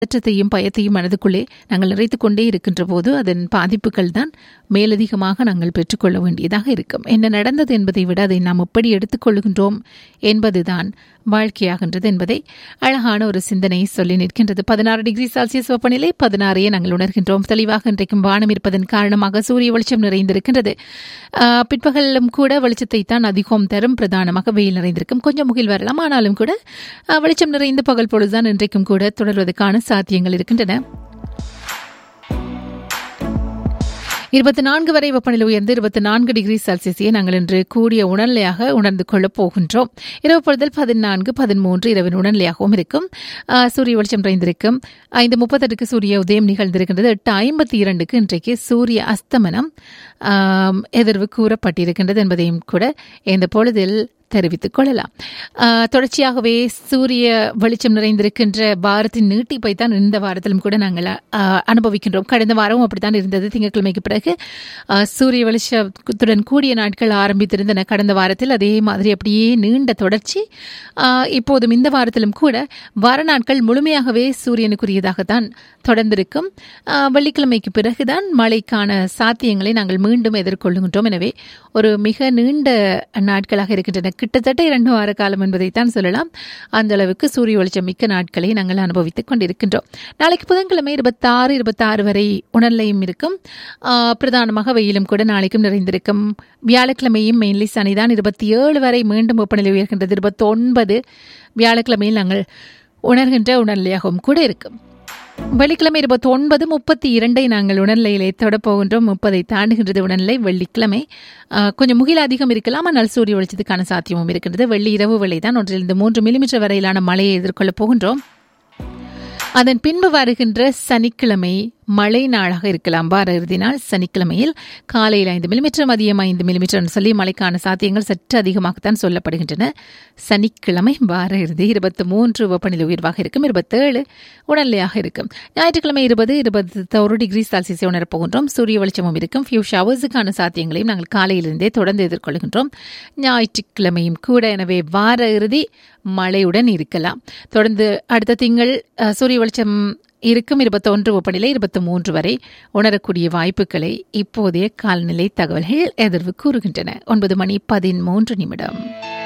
பதற்றத்தையும் பயத்தையும் மனதுக்குள்ளே நாங்கள் நிறைத்துக் கொண்டே இருக்கின்ற போது அதன் பாதிப்புகள் தான் மேலதிகமாக நாங்கள் பெற்றுக்கொள்ள வேண்டியதாக இருக்கும் என்ன நடந்தது என்பதை விட அதை நாம் எப்படி எடுத்துக்கொள்கின்றோம் என்பதுதான் வாழ்க்கையாகின்றது என்பதை அழகான ஒரு சிந்தனை சொல்லி நிற்கின்றது பதினாறு டிகிரி செல்சியஸ் வெப்பநிலை பதினாறையே நாங்கள் உணர்கின்றோம் தெளிவாக இன்றைக்கும் வானம் இருப்பதன் காரணமாக சூரிய வெளிச்சம் நிறைந்திருக்கின்றது ஆஹ், பிற்பகலும் கூட வெளிச்சத்தை தான் அதிகம் தரும் பிரதானமாக வெயில் நிறைந்திருக்கும் கொஞ்சம் முகில் வரலாம் ஆனாலும் கூட ஆஹ், வெளிச்சம் நிறைந்த பகல் பொழுதுதான் இன்றைக்கும் கூட தொடர்வதற்கான சாத்தியங்கள் இருக்கின்றன இருபத்தி நான்கு வரை வெப்பநிலை உயர்ந்து இருபத்தி நான்கு டிகிரி செல்சியஸை நாங்கள் இன்று கூடிய உணர்நிலையாக உணர்ந்து கொள்ளப் போகின்றோம் இரவு பொழுதில் பதினான்கு பதிமூன்று இரவின் உணர்நிலையாகவும் இருக்கும் ஆஹ், சூரிய வெளிச்சம் நிறைந்திருக்கும் ஐந்து முப்பத்தெட்டுக்கு சூரிய உதயம் நிகழ்ந்திருக்கின்றது எட்டு ஐம்பத்தி இரண்டுக்கு இன்றைக்கு சூரிய அஸ்தமனம் ஆம், எதிர்வு கூறப்பட்டிருக்கின்றது என்பதையும் கூட இந்த பொழுதில் தெரிவித்துக் கொள்ளலாம் ஆஹ், தொடர்ச்சியாகவே சூரிய வெளிச்சம் நிறைந்திருக்கின்ற வாரத்தின் நீட்டிப்பை தான் இந்த வாரத்திலும் கூட நாங்கள் ஆஹ், அனுபவிக்கின்றோம் கடந்த வாரமும் அப்படித்தான் இருந்தது திங்கட்கிழமைக்கு பிறகு ஆஹ், சூரிய வெளிச்சத்துடன் கூடிய நாட்கள் ஆரம்பித்திருந்தன கடந்த வாரத்தில் அதே மாதிரி அப்படியே நீண்ட தொடர்ச்சி ஆஹ், இப்போதும் இந்த வாரத்திலும் கூட வார நாட்கள் முழுமையாகவே சூரியனுக்குரியதாகத்தான் தொடர்ந்திருக்கும் ஆஹ், வெள்ளிக்கிழமைக்கு பிறகுதான் மழைக்கான சாத்தியங்களை நாங்கள் மீண்டும் எதிர்கொள்ளுகின்றோம் எனவே ஒரு மிக நீண்ட நாட்களாக இருக்கின்றன கிட்டத்தட்ட இரண்டு வார காலம் என்பதைத்தான் சொல்லலாம் அந்த அளவுக்கு சூரிய வெளிச்சம் மிக்க நாட்களை நாங்கள் அனுபவித்துக் கொண்டிருக்கின்றோம் நாளைக்கு புதன்கிழமை இருபத்தாறு இருபத்தாறு வரை உணர்நிலையும் இருக்கும் ஆஹ், பிரதானமாக வெயிலும் கூட நாளைக்கும் நிறைந்திருக்கும் வியாழக்கிழமையும் மெயின்லி சனிதான் இருபத்தி ஏழு வரை மீண்டும் வெப்பநிலை உயர்கின்றது இருபத்தொன்பது வியாழக்கிழமையில் நாங்கள் உணர்கின்ற உணர்நிலையாகவும் கூட இருக்கும் வெள்ளிக்கிழமை இருபத்தி ஒன்பது முப்பத்தி இரண்டை நாங்கள் உணர்நிலையிலே தொடப் போகின்றோம் முப்பதை தாண்டுகின்றது உணர்நிலை வெள்ளிக்கிழமை ஆஹ், கொஞ்சம் முகில் அதிகம் இருக்கலாம் ஆனால் சூரிய வெளிச்சத்துக்கான சாத்தியமும் இருக்கின்றது வெள்ளி இரவு வேளை தான் ஒன்றிலிருந்து மூன்று மில்லிமீட்டர் வரையிலான மழையை எதிர்கொள்ளப் போகின்றோம் அதன் பின்பு வருகின்ற சனிக்கிழமை மழை நாளாக இருக்கலாம் வார இறுதி நாள் சனிக்கிழமையில் காலையில் ஐந்து மில்லிமீட்டர் மதியம் ஐந்து மில்லிமீட்டர் சொல்லி மழைக்கான சாத்தியங்கள் சற்று அதிகமாகத்தான் சொல்லப்படுகின்றன சனிக்கிழமை வார இறுதி இருபத்தி மூன்று வெப்பநிலை உயர்வாக இருக்கும் இருபத்தேழு உடல்நிலையாக இருக்கும் ஞாயிற்றுக்கிழமை இருபது இருபத்தொரு டிகிரி செல்சியஸை உணரப் போகின்றோம் சூரிய வெளிச்சமும் இருக்கும் ஃபியூ ஷவர்ஸுக்கான சாத்தியங்களையும் நாங்கள் காலையிலிருந்தே தொடர்ந்து எதிர்கொள்கின்றோம் ஞாயிற்றுக்கிழமையும் கூட எனவே வார இறுதி மழையுடன் இருக்கலாம் தொடர்ந்து அடுத்த திங்கள் அஹ், சூரிய வெளிச்சம் இருக்கும் இருபத்தொன்று வெப்பநிலை இருபத்தி மூன்று வரை உணரக்கூடிய வாய்ப்புகளை இப்போதைய காலநிலை தகவல்கள் எதிர்வு கூறுகின்றன ஒன்பது மணி பதிமூன்று நிமிடம்